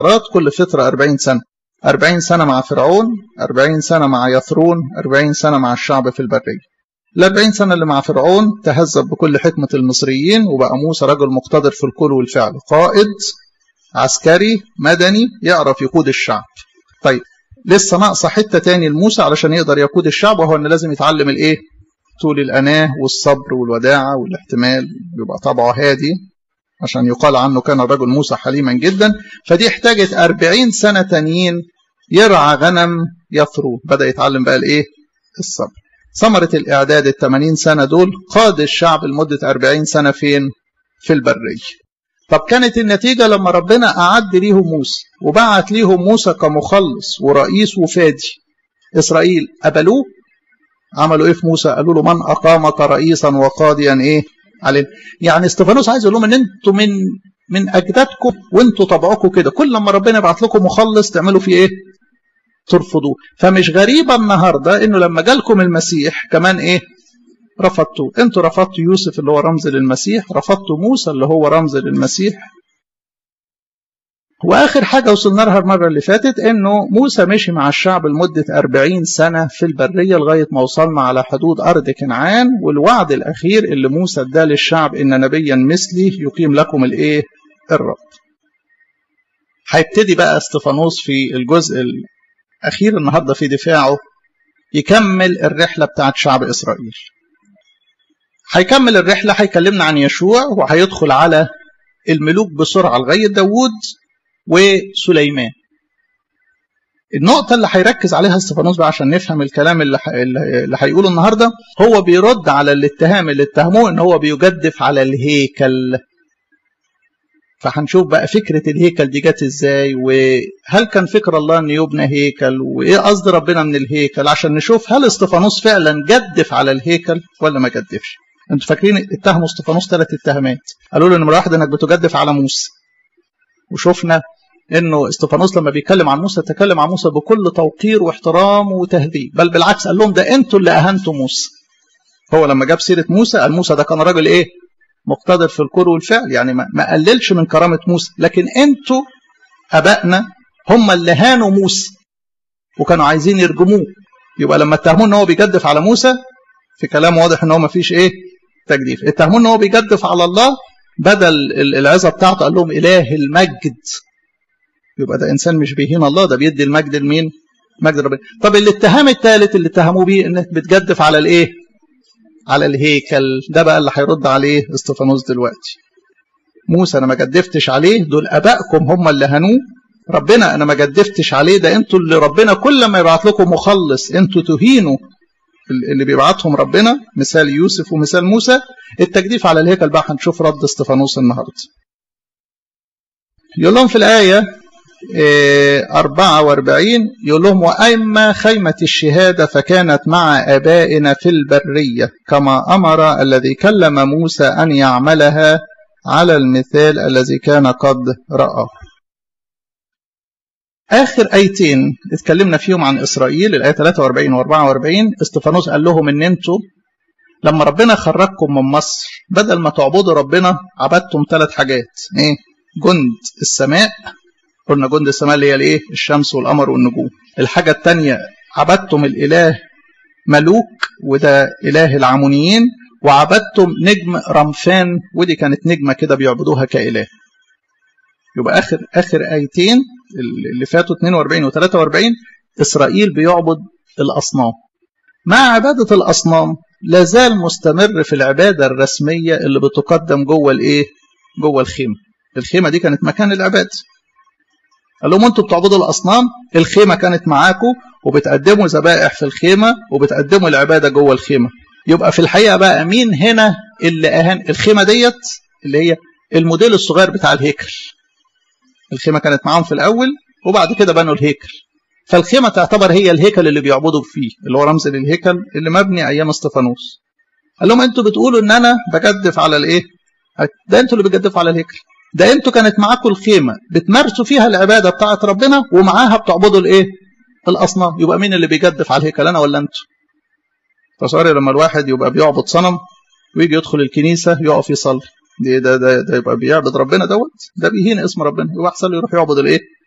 كل فترة 40 سنة 40 سنة مع فرعون 40 سنة مع يثرون 40 سنة مع الشعب في البرية ال 40 سنة اللي مع فرعون تهذب بكل حكمة المصريين وبقى موسى رجل مقتدر في القول والفعل قائد عسكري مدني يعرف يقود الشعب طيب لسه ناقصه حته تاني لموسى علشان يقدر يقود الشعب وهو ان لازم يتعلم الايه طول الاناه والصبر والوداعه والاحتمال يبقى طبعه هادي عشان يقال عنه كان الرجل موسى حليما جدا فدي احتاجت 40 سنه تانيين يرعى غنم يثرو بدا يتعلم بقى الايه الصبر ثمرة الإعداد ال 80 سنة دول قاد الشعب لمدة 40 سنة فين؟ في البرية. طب كانت النتيجة لما ربنا أعد ليهم موسى وبعت ليهم موسى كمخلص ورئيس وفادي إسرائيل قبلوه عملوا إيه في موسى؟ قالوا له من أقامك رئيسا وقاضيا إيه؟ علينا. يعني استفانوس عايز يقول لهم إن أنتوا من من أجدادكم وأنتوا طبعكم كده كل لما ربنا يبعت لكم مخلص تعملوا فيه إيه؟ ترفضوه فمش غريبة النهاردة انه لما جالكم المسيح كمان ايه رفضتوه انتوا رفضتوا يوسف اللي هو رمز للمسيح رفضتوا موسى اللي هو رمز للمسيح واخر حاجة وصلنا لها المرة اللي فاتت انه موسى مشي مع الشعب لمدة 40 سنة في البرية لغاية ما وصلنا على حدود ارض كنعان والوعد الاخير اللي موسى اداه للشعب ان نبيا مثلي يقيم لكم الايه الرب هيبتدي بقى استفانوس في الجزء أخير النهاردة في دفاعه يكمل الرحلة بتاعت شعب إسرائيل هيكمل الرحلة هيكلمنا عن يشوع وهيدخل على الملوك بسرعة لغاية داوود وسليمان النقطة اللي هيركز عليها استفانوس بقى عشان نفهم الكلام اللي, ح... اللي هيقوله النهاردة هو بيرد على الاتهام اللي اتهموه ان هو بيجدف على الهيكل فهنشوف بقى فكرة الهيكل دي جت ازاي وهل كان فكر الله ان يبنى هيكل وايه قصد ربنا من الهيكل عشان نشوف هل استفانوس فعلا جدف على الهيكل ولا ما جدفش انتوا فاكرين اتهموا استفانوس ثلاث اتهامات قالوا له نمره واحد انك بتجدف على موسى وشفنا انه استفانوس لما بيتكلم عن موسى تكلم عن موسى بكل توقير واحترام وتهذيب بل بالعكس قال لهم ده انتوا اللي اهنتوا موسى هو لما جاب سيره موسى قال موسى ده كان راجل ايه مقتدر في القول والفعل يعني ما قللش من كرامة موسى لكن انتوا أبائنا هم اللي هانوا موسى وكانوا عايزين يرجموه يبقى لما اتهموه ان هو بيجدف على موسى في كلام واضح ان هو ما فيش ايه تجديف اتهموه ان هو بيجدف على الله بدل العظه بتاعته قال لهم اله المجد يبقى ده انسان مش بيهين الله ده بيدي المجد لمين مجد ربنا طب الاتهام الثالث اللي اتهموه بيه انك بتجدف على الايه على الهيكل ده بقى اللي هيرد عليه استفانوس دلوقتي موسى انا ما جدفتش عليه دول ابائكم هم اللي هنوه ربنا انا ما جدفتش عليه ده انتوا اللي ربنا كل ما يبعت لكم مخلص انتوا تهينوا اللي بيبعتهم ربنا مثال يوسف ومثال موسى التجديف على الهيكل بقى هنشوف رد استفانوس النهارده يقول لهم في الآية 44 يقول لهم وأما خيمة الشهادة فكانت مع آبائنا في البرية كما أمر الذي كلم موسى أن يعملها على المثال الذي كان قد رآه آخر آيتين اتكلمنا فيهم عن إسرائيل الآية 43 و 44 استفانوس قال لهم إن أنتوا لما ربنا خرجكم من مصر بدل ما تعبدوا ربنا عبدتم ثلاث حاجات إيه؟ جند السماء قلنا جند السماء اللي هي الايه الشمس والقمر والنجوم الحاجة الثانية عبدتم الإله ملوك وده إله العمونيين وعبدتم نجم رمفان ودي كانت نجمة كده بيعبدوها كإله يبقى آخر آخر آيتين اللي فاتوا 42 و 43 إسرائيل بيعبد الأصنام مع عبادة الأصنام لازال مستمر في العبادة الرسمية اللي بتقدم جوه الإيه؟ جوه الخيمة الخيمة دي كانت مكان العبادة قال لهم انتوا بتعبدوا الاصنام الخيمه كانت معاكم وبتقدموا ذبائح في الخيمه وبتقدموا العباده جوه الخيمه يبقى في الحقيقه بقى مين هنا اللي اهان الخيمه ديت اللي هي الموديل الصغير بتاع الهيكل الخيمه كانت معاهم في الاول وبعد كده بنوا الهيكل فالخيمه تعتبر هي الهيكل اللي بيعبدوا فيه اللي هو رمز للهيكل اللي مبني ايام استفانوس قال لهم انتوا بتقولوا ان انا بجدف على الايه ده انتوا اللي بتجدفوا على الهيكل ده انتوا كانت معاكم الخيمة بتمارسوا فيها العبادة بتاعة ربنا ومعاها بتعبدوا الايه الأصنام يبقى مين اللي بيجدف على الهيكل أنا ولا انتوا فصار لما الواحد يبقى بيعبد صنم ويجي يدخل الكنيسة يقف يصلي ده, ده, ده, ده يبقى بيعبد ربنا دوت ده بيهين اسم ربنا يبقى أحسن يروح يعبد الايه